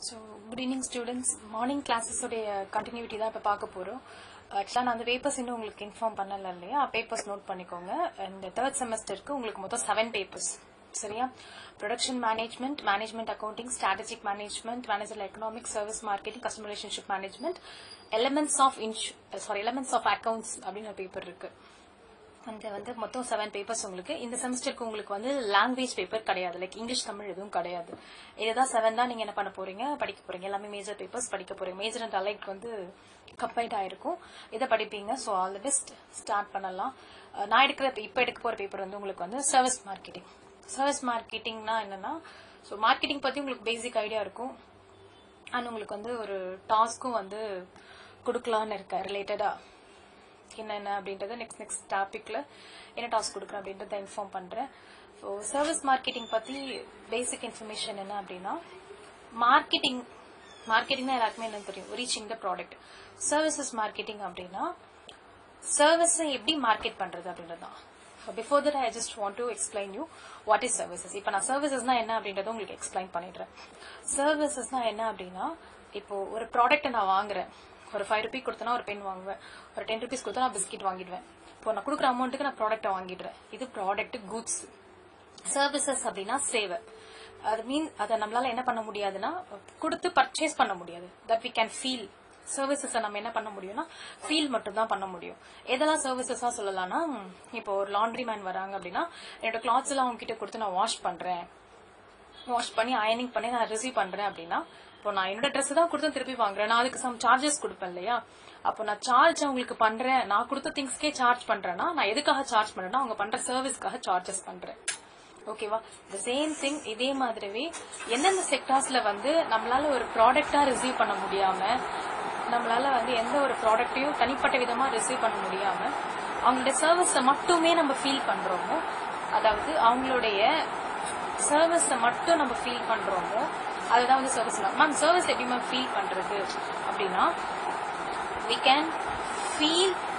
so good evening students morning கிளாஸஸோடைய continuity தான் இப்போ பார்க்க போகிறோம் ஆக்சுவலாக நான் அந்த பேப்பர்ஸ் இன்னும் உங்களுக்கு இன்ஃபார்ம் பண்ணல இல்லையா பேப்பர்ஸ் நோட் பண்ணிக்கோங்க இந்த தேர்ட் செமஸ்டருக்கு உங்களுக்கு மொத்தம் செவன் பேப்பர்ஸ் சரியா production management management accounting strategic management manager economic service marketing customer relationship management elements of இன்ஷ் சாரி எலமெண்ட்ஸ் ஆஃப் அக்கௌண்ட்ஸ் அப்படின்னு ஒரு பேப்பர் இருக்கு அந்த வந்து மொத்தம் செவன் பேப்பர்ஸ் உங்களுக்கு இந்த செமஸ்டருக்கு உங்களுக்கு வந்து லாங்குவேஜ் பேப்பர் கிடையாது லைக் இங்கிலீஷ் தமிழ் எதுவும் கிடையாது இதுதான் செவன் தான் நீங்க என்ன பண்ண போறீங்க படிக்க போறீங்க எல்லாமே மேஜர் பேப்பர்ஸ் படிக்க போறீங்க மேஜர் அண்ட் அலைட் வந்து கம்பைன்ட் ஆயிருக்கும் இதை படிப்பீங்க so all the best start பண்ணலாம் அஹ் நான் எடுக்கிற இப்போ எடுக்க போற பேப்பர் வந்து உங்களுக்கு வந்து சர்வீஸ் மார்க்கெட்டிங் சர்வீஸ் மார்க்கெட்டிங்னா என்னன்னா ஸோ மார்க்கெட்டிங் பத்தி உங்களுக்கு பேசிக் ஐடியா இருக்கும் அண்ட் உங்களுக்கு வந்து ஒரு டாஸ்க்கும் வந்து கொடுக்கலான்னு இருக்கேன் ரிலேட்டடா என்னென்ன அப்படின்றத நெக்ஸ்ட் நெக்ஸ்ட் டாபிக்ல என்ன டாஸ்க் கொடுக்குறேன் அப்படின்றத இன்ஃபார்ம் பண்றேன் ஸோ சர்வீஸ் மார்க்கெட்டிங் பத்தி பேசிக் இன்ஃபர்மேஷன் என்ன அப்படின்னா மார்க்கெட்டிங் மார்க்கெட்டிங்னா எல்லாருக்குமே என்ன தெரியும் reaching the product services marketing அப்படின்னா சர்வீஸ் எப்படி மார்க்கெட் பண்றது அப்படின்றதுதான் before that I just want to explain you what is services இப்போ நான் சர்வீசஸ்னா என்ன அப்படின்றத உங்களுக்கு எக்ஸ்பிளைன் பண்ணிடுறேன் சர்வீசஸ்னா என்ன அப்படின்னா இப்போ ஒரு ப்ராடக்ட்டை நான் வாங்குறேன் ஒரு ஃபைவ் ருபீஸ் கொடுத்தனா ஒரு பென் வாங்குவேன் ஒரு டென் ருபீஸ் கொடுத்தா நான் பிஸ்கெட் வாங்கிடுவேன் இப்போ நான் கொடுக்குற அமௌண்ட்டுக்கு நான் ப்ராடக்ட்டை வாங்கிடுறேன் இது ப்ராடக்ட் குட்ஸ் சர்வீசஸ் அப்படின்னா சேவை அது மீன் அதை நம்மளால என்ன பண்ண முடியாதுன்னா கொடுத்து பர்ச்சேஸ் பண்ண முடியாது தட் வி கேன் ஃபீல் சர்வீசஸை நம்ம என்ன பண்ண முடியும்னா ஃபீல் மட்டும் தான் பண்ண முடியும் எதெல்லாம் சர்வீசஸா சொல்லலாம்னா இப்போ ஒரு லாண்ட்ரி மேன் வராங்க அப்படின்னா என்னோட கிளாத்ஸ் எல்லாம் அவங்க கிட்ட கொடுத்து நான் வாஷ் பண்றேன் வாஷ் பண்ணி அயனிங் பண்ணி நான் ரிசீவ் பண்றேன் அப்படின்னா இப்போ நான் என்னோட ட்ரெஸ் தான் கொடுத்து திருப்பி வாங்குறேன் நான் அதுக்கு சம் சார்ஜஸ் கொடுப்பேன் இல்லையா அப்போ நான் சார்ஜ் அவங்களுக்கு பண்றேன் நான் கொடுத்த திங்ஸ்க்கே சார்ஜ் பண்றேன்னா நான் எதுக்காக சார்ஜ் பண்றேன்னா அவங்க பண்ற சர்வீஸ்க்காக சார்ஜஸ் பண்றேன் ஓகேவா த சேம் திங் இதே மாதிரிவே எந்தெந்த செக்டார்ஸ்ல வந்து நம்மளால ஒரு ப்ராடக்டா ரிசீவ் பண்ண முடியாம நம்மளால வந்து எந்த ஒரு ப்ராடக்ட்டையும் தனிப்பட்ட விதமா ரிசீவ் பண்ண முடியாம அவங்களுடைய சர்வீஸை மட்டுமே நம்ம ஃபீல் பண்றோமோ அதாவது அவங்களுடைய சர்வீஸை மட்டும் நம்ம ஃபீல் பண்றோமோ அதுதான் வந்து சர்வீஸ் மேம் சர்வீஸ் எப்படி மேம் ஃபீல் பண்றது அப்படின்னா வி கேன் ஃபீல்